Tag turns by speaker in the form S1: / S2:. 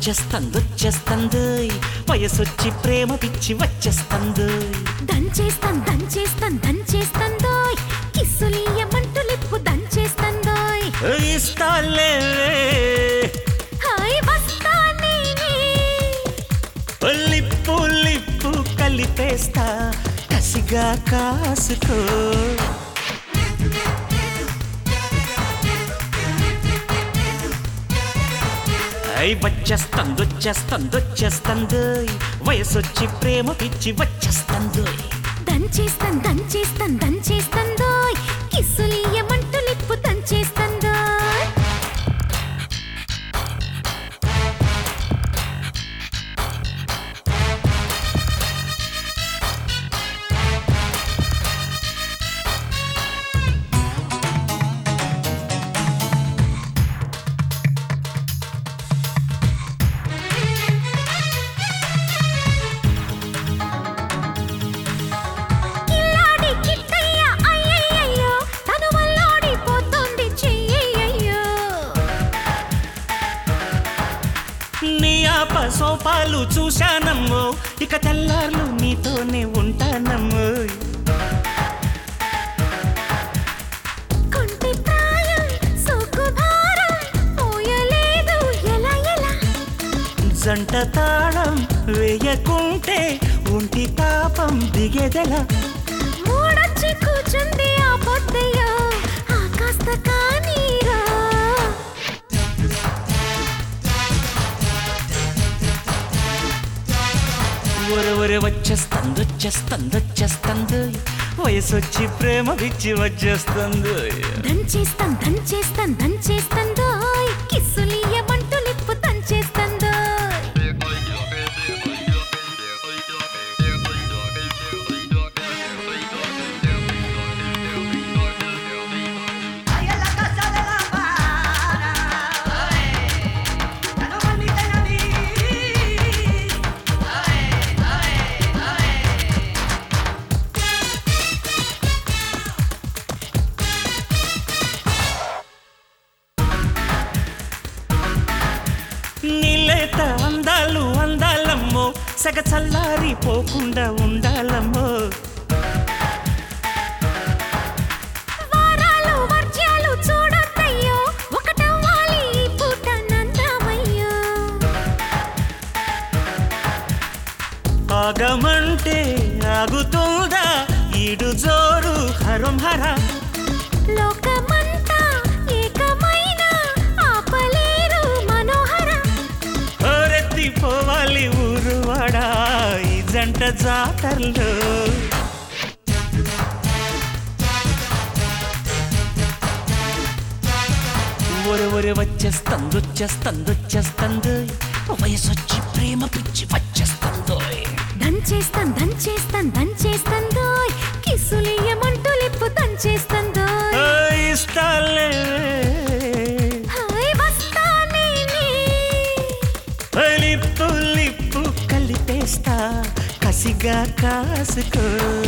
S1: వచ్చేస్తంది వచ్చేస్తంది వయసొచ్చి ప్రేమ పిచ్చి వచ్చేస్తంది
S2: దంచేస్తాన్ దంచేస్తాన్ దంచేస్తాందోయ్ కిస్సులీయమంటూ లిప్పు దంచేస్తాందోయ్
S1: ఇస్తాలే
S2: హాయ్ వస్తా నేనే
S1: లిప్పు లిప్పు కలిపేస్తా కసిగా కాసుకో ఐ వచ్చేస్తంది వచ్చేస్తంది వచ్చేస్తంది వయసొచ్చి ప్రేమ పిచ్చి వచ్చేస్తంది
S2: దంచేస్తాన్ దంచేస్తాన్ దంచేస్తాందోయ్ కిస్సులీయమంటూ లిప్పు దంచేస్తాందోయ్ కిల్లాడి కిట్టయ్య అయ్యయ్యయ్యో తను వల్లాడిపోతోంది చెయ్యయ్యయ్యో
S1: నీ ఆప సోపాలు చూశానమ్మో ఇక తెల్లార్లు నీతోనే ఉంటానమ్మో
S2: కొంటి ప్రాయం సోకు భారం పోయలేదు ఎలా ఎలా
S1: జంట తాళం వేయకుంటే ఒంటి తాపం దిగేదెలా
S2: మూడొచ్చి కూర్చుంది ఆ పొద్దయ్యో ఆ కాస్త కానీరా
S1: ఒరవరి వచ్చేస్తంది వచ్చేస్తంది వచ్చేస్తంది వయసొచ్చి ప్రేమ పిచ్చి వచ్చేస్తుంది
S2: దంచేస్తాం దంచేస్తాం దంచేస్తాందోయ్ కిస్సులీయమంటూ లిప్పు దంచేస్తాందోయ్
S3: Ahí en la casa de la para, ya no permiten a mí.
S1: నీలేత అందాలు అందాలమ్మో సగ చల్లారిపోకుండా ఉండాలమ్మో
S2: వారాలు వర్జ్యాలు చూడొద్దయ్యో ఒకటవ్వాలి ఈ పూట నందామయ్యో
S1: ఆగమంటే ఆగుతుందా ఈడు జోరు హరం హర
S2: లోకమంతా ఏకమైన ఆపలేరు మనోహర
S1: పోవాలి ఊరువాడా ఈ జంట జాతరలో ఒరు ఒరు వచ్చేస్తంది వచ్చేస్తంది వచ్చేస్తంది వయసొచ్చి ప్రేమ పిచ్చి వచ్చేస్తుందో
S2: దంచేస్తాం దంచేస్తాం దంచేస్తాందోయ్ కిస్సులీయమంటూ లిప్పు దంచేస్తాందోయ్
S1: ఇస్తాలే
S2: హాయ్ వస్తా నేనే
S1: లిప్పు లిప్పు కలిపేస్తా కసిగా కాసుకో